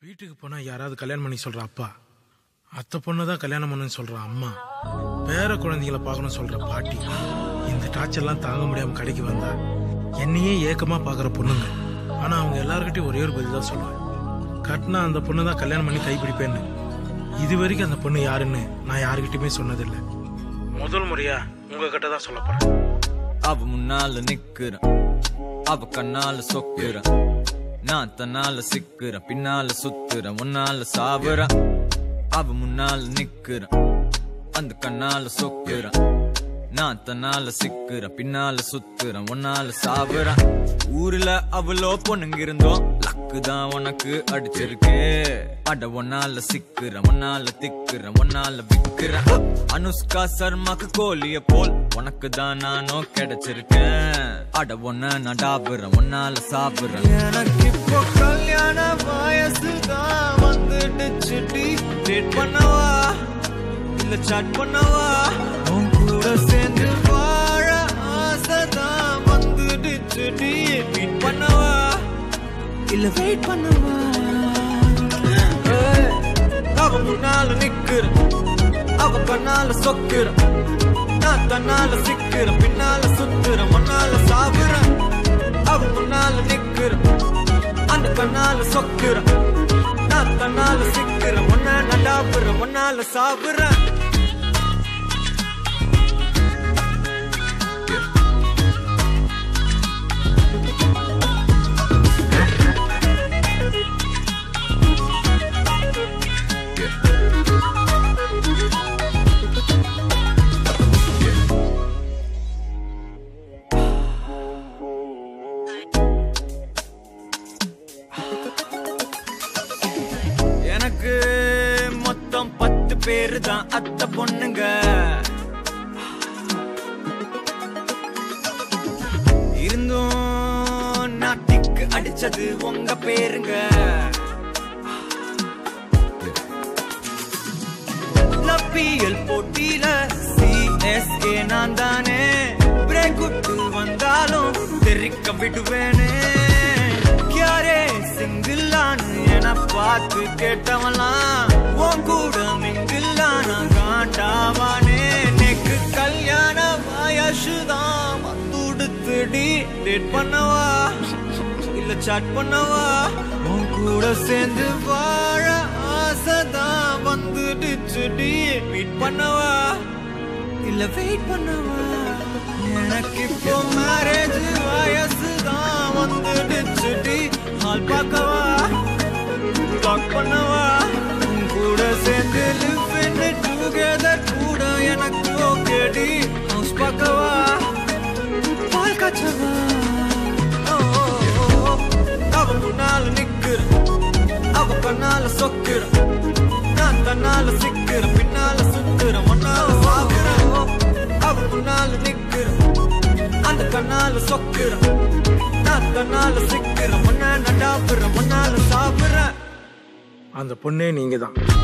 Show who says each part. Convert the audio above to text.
Speaker 1: வீட்டுக்கு போனா யாராவது கல்யாணம் பண்ணி சொல்ற அப்பா அத்தை பொண்ணு தான் கல்யாணம் பண்ணுன்னு சொல்ற அம்மா பேர குழந்தைகளை பார்க்கணும் சொல்ற பாட்டி இந்த டார்ச்சர்லாம் தாங்க முடியாம கடைக்கு வந்தா என்னையே ஏக்கமா பாக்குற பொண்ணுங்க ஆனா அவங்க எல்லார்கிட்டயும் ஒரே ஒரு பதில் தான் சொல்லுவேன் கட்டினா அந்த பொண்ணு தான் கல்யாணம் பண்ணி கைப்பிடிப்பேன்னு இது வரைக்கும் அந்த பொண்ணு யாருன்னு நான் யாருக்கிட்டயுமே சொன்னதில்லை முதல் முறையா உங்ககிட்ட தான் சொல்ல போறேன்
Speaker 2: அவ முன்னால நிக்கிறேன் அவ கண்ணால சொக்குறேன் நான் தன்னால சிக்கிறேன் பின்னால சுத்துறேன் உன்னால சாவுறேன் அவ முன்னால நிக்கிறேன் அந்த கண்ணால சொக்குறேன் நான் தன்னால சிக்கிறேன் பின்னால சுத்துறேன் உன்னால சாவுறேன் ஊர்ல அவ்வளோ பொண்ணுங்க இருந்தோம் லக்கு தான் உனக்கு அடிச்சிருக்கு அட ஒன்னால சிக்கிறேன் ஒன்னால திக்கிறேன் ஒன்னால விக்கிறேன் அனுஷ்கா சர்மாக்கு கோழிய போல் உனக்கு தான் நானும் கிடைச்சிருக்கேன் அட ஒன்ன நான் டாபுறேன் ஒன்னால சாப்பிடுறேன் எனக்கு இப்போ கல்யாண வயசு தான் வந்துடுச்சு டேட் பண்ணவா இல்ல சாட் பண்ணவா உன் கூட சேர்ந்து வாழ ஆசைதான் வந்துடுச்சு மீட் பண்ணவா இல்ல வெயிட் பண்ணவா ஏய், அவ முன்னால நிக்கிற அவ கண்ணால சொக்குற நான் தன்னால சிக்கிற பின்னால சுத்துற முன்னால சாவுற அவ முன்னால நிக்கிற அந்த கண்ணால சொக்குற நான் தன்னால சிக்கிற முன்ன நடாப்புற முன்னால சாவுற எனக்கு மொத்தம் பத்து பேரு தான் அத்தை பொண்ணுங்க இருந்தும் நாட்டிக்கு அடிச்சது உங்க பேருங்க லப்பியல் போட்டியில சிஎஸ்கே நான் தானே பிரேக் விட்டு வந்தாலும் தெரிக்க விடுவேனே யாரே சிங்கிளான்னு என பார்த்து கேட்டவன்லாம் உன் கூட மிங்கில்லான காண்டாவானே நெக்கு கல்யாண வயசுதான் வந்துடுத்துடி டேட் பண்ணவா இல்ல சாட் பண்ணவா உன் கூட சேர்ந்து வாழ ஆசைதான் வந்துடுச்சுடி மீட் பண்ணவா இல்ல வெயிட் பண்ணவா எனக்கு இப்போ மேரேஜ் வயசுதான் வந்துடுச்சுடி ஹால் பார்க்கவா டாக் பண்ணவா உன் கூட சேர்ந்து லிவ் இன் டுகெதர் கூட எனக்கு ஓகேடி ஹவுஸ் பார்க்கவா பால் காய்ச்சவா ஓ, ஓ, ஓ. அவ முன்னால நிக்கிற அவ கண்ணால சொக்குற நான் தன்னால சிக்கிற பின்னால சுத்துற முன்னால சாகுற அவ முன்னால நிக்கிற அந்த கண்ணால சொக்குற நான் தன்னால சிக்கிற முன்ன நடாப்புற முன்னால சாப்பிடுற
Speaker 1: அந்த பொண்ணே நீங்க தான்